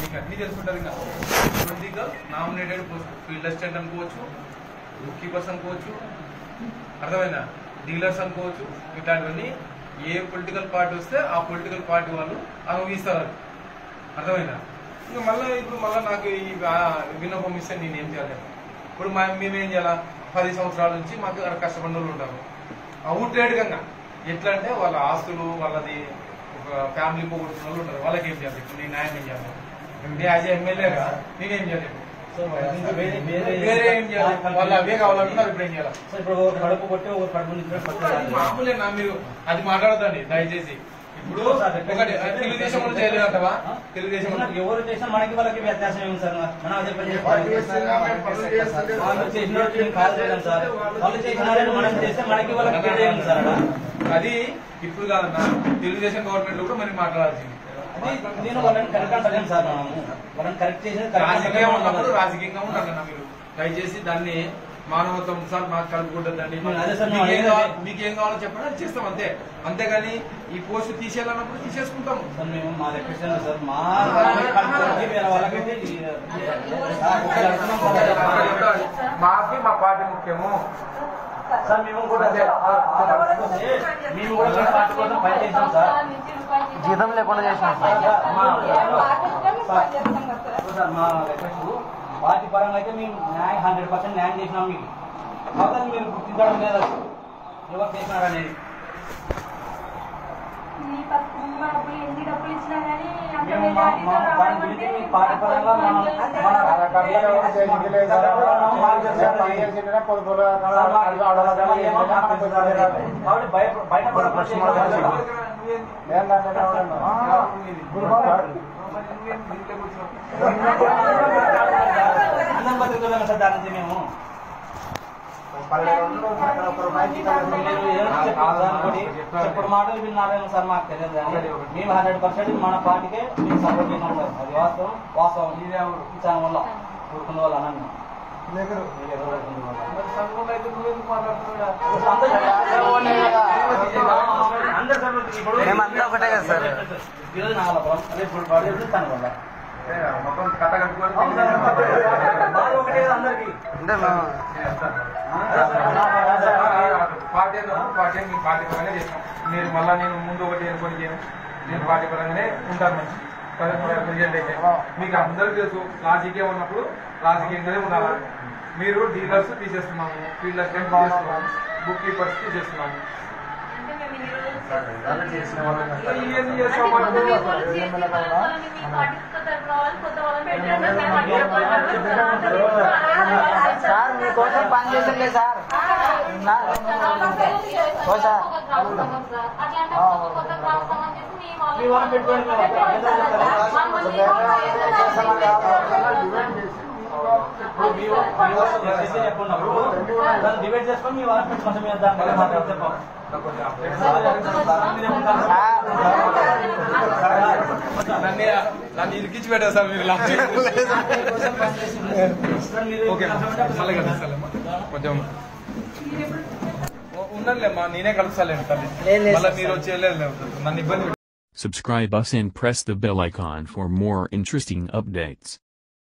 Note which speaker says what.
Speaker 1: మీకు అన్ని తెలుసుకుంటారు ఇంకా political nominated post field assistant అనుకోవచ్చు బుక్ కీపర్స్ అనుకోవచ్చు అర్థమైందా డీలర్స్ అనుకోవచ్చు ఇట్లాంటివన్నీ ఏ పొలిటికల్ పార్టీ వస్తే ఆ పొలిటికల్ పార్టీ వాళ్ళు అనుభవిస్తారు అది అర్థమైందా ఇంకా మళ్ళీ ఇప్పుడు మళ్ళీ నాకు ఈ ఆ విన్నపం ఇస్తే నేను ఏం చేయాలి ఇప్పుడు మా మేమేం చేయాలా పది సంవత్సరాల నుంచి మాకు అక్కడ కష్టపడిన వాళ్ళు ఉంటారు అవుట్ గా ఎట్లా అంటే వాళ్ళ ఆస్తులు వాళ్ళది ఒక ఫ్యామిలీ పోగొట్టుకున్న వాళ్ళు ఉంటారు వాళ్ళకి ఏం చేయాలి ఇప్పుడు నేను న్యాయం ఏం చేయాలి నేను యాజ్ ఎమ్మెల్యేగా నేనేం చేయాలి
Speaker 2: సో ఇంకా వేరే వేరే
Speaker 1: వేరే ఏం చేయాలి వాళ్ళు అవే కావాలంటున్నారు ఇప్పుడు ఏం చేయాలి
Speaker 2: సో ఇప్పుడు ఒక కడుపు కొట్టి ఒక కడుపు నుంచి
Speaker 1: అది మామూలేనా మీరు అది మాట్లాడదండి దయచేసి ఇప్పుడు ఒకటి తెలుగుదేశం కూడా చేయలేదంటవా తెలుగుదేశం కూడా-
Speaker 2: ఎవరు చేసినా మనకి వాళ్ళకి వ్యత్యాసం ఏమి సార్ మనం చెప్పండి
Speaker 3: వాళ్ళు చేస్తున్నా మేము పనులు చేస్తుంటే
Speaker 2: వాళ్ళు చేసినట్టు నేను కాదు చేయలేం సార్ వాళ్ళు చేసినారని మనం చేస్తే మనకి వాళ్ళకి తేడా ఏమి సార్ అక్కడ?
Speaker 1: అది ఇప్పుడు కాదన్నా తెలుగుదేశం గవర్నమెంట్ కూడా మరి మాట్లాడాల్సింది
Speaker 2: అది నేను వాళ్ళని కరెక్ట్ అంటలేం సార్ మనము వాళ్ళని కరెక్ట్ చేసేది కరెక్ట్
Speaker 1: రాజకీయం ఉన్నప్పుడు
Speaker 2: అంటలేం.
Speaker 1: రాజకీయంగా ఉండాలన్నా మీరు దయచేసి దాన్ని మానవత్వం సార్ మాకు కలుపుకుంటుందండి
Speaker 2: అదే సార్ మేము
Speaker 1: మీకేం
Speaker 2: అనేది
Speaker 1: కావాలి మీకు ఏం కావాలో చెప్పండి అది చేస్తాం అంతే అంతేగాని ఈ పోస్ట్ తీసేయాలన్నప్పుడు తీసేసుకుంటాము
Speaker 2: సార్ మేము మా రిక్వెస్ట్ ఏంటి సార్ మా కడుపుకి వేరే వాళ్ళకైతే ఈ- ఒకటి అడుగుతున్నాం సార్.
Speaker 1: మాకి మా పార్టీ ముఖ్యము
Speaker 2: సార్ మేము కూడా మేము కూడా మీ పార్టీ కోసం పనిచేసాం సార్
Speaker 4: జీతం లేకుండా చేసినాం సార్
Speaker 2: సార్ మా రిక్వెస్ట్ పార్టీ పరంగా అయితే మేము న్యాయం హండ్రెడ్ పర్సెంట్ న్యాయం చేసినాం మీకు కాకపోతే మీరు గుర్తించడం లేదా ఎవరు చేసినారనేది మేము మా మా దాని గురించి మీ పార్టీ పరంగా మనం మన కాబట్టి బయట బయట అందరం బతుకుతున్నాం సార్ దాని నుంచి మేము మీరు ఏదో చెప్పారు సార్ ఇంకోటి. చెప్పడు మాటలు విన్నారేమో సార్ మాకు తెలియదు కానీ మేము హండ్రెడ్ పర్సెంట్ మన పార్టీకే మేము సపోర్ట్ చేసినాం సార్ అది వాస్తవం వాస్తవం ఇచ్చాను వల్ల ఊరుకున్న వాళ్ళు అన్నాను మీరు ఎవరు ఊరుకున్న వాళ్ళు? అందరు సార్ ఇప్పుడు
Speaker 4: మేమంతా ఒకటే కదా సార్.
Speaker 2: ఈరోజు నాగలాపురం రేపు ఇప్పుడు బాడీ తన వల్ల
Speaker 1: మొత్తం కట్ట కట్టుకొని
Speaker 2: అవును సార్, బాడీ ఒకటే కదా అందరికీ
Speaker 4: అంటే మేము
Speaker 1: పార్టీ అన్నప్పుడు పార్టీ మీ పార్టీ పరంగా చేస్తాం మీరు మళ్ళా నేను ముందు ఒకటి అనుకోని చేయను నేను పార్టీ పరంగానే ఉంటాను మంచి ప్రెసిడెంట్ అయితే మీకు అందరికీ తెలుసు రాజకీయం ఉన్నప్పుడు రాజకీయంగానే ఉండాలి మీరు డీలర్స్ తీసేస్తున్నాము ఫీల్డ్ అసిస్టెంట్ తీసేస్తున్నాము బుక్ కీపర్స్ తీసేస్తున్నాము ఇవన్నీ చేస్తాం
Speaker 4: సార్ మీకోసం పని చేసలే సార్ ఓ సార్
Speaker 2: మీ వాళ్ళని పెట్టుకోండి మేము ఇప్పుడు మీ వా- మీ వాళ్ళు మెసేజ్ చెప్పుకున్నప్పుడు దాన్ని డిబేట్ చేసుకొని మీ వాళ్ళని పెట్టి కొంచెం మీద దాని మీద మాట్లాడి చెప్పాం
Speaker 1: నన్ను నన్ను ఇరికించి పెట్టారు సార్ మీరు లాస్ట్ ఓకే మళ్ళీ కలుస్తాలేమ్మా కొంచెం ఉండాలిలేమ్మా నేనే కలుస్తాలేండి తల్లి
Speaker 4: లేదు, లేదు,
Speaker 1: మళ్ళీ
Speaker 4: సార్.
Speaker 1: మీరు వచ్చేయలేదు నన్ను ఇబ్బంది
Speaker 5: Subscribe us and press the bell icon for more interesting updates.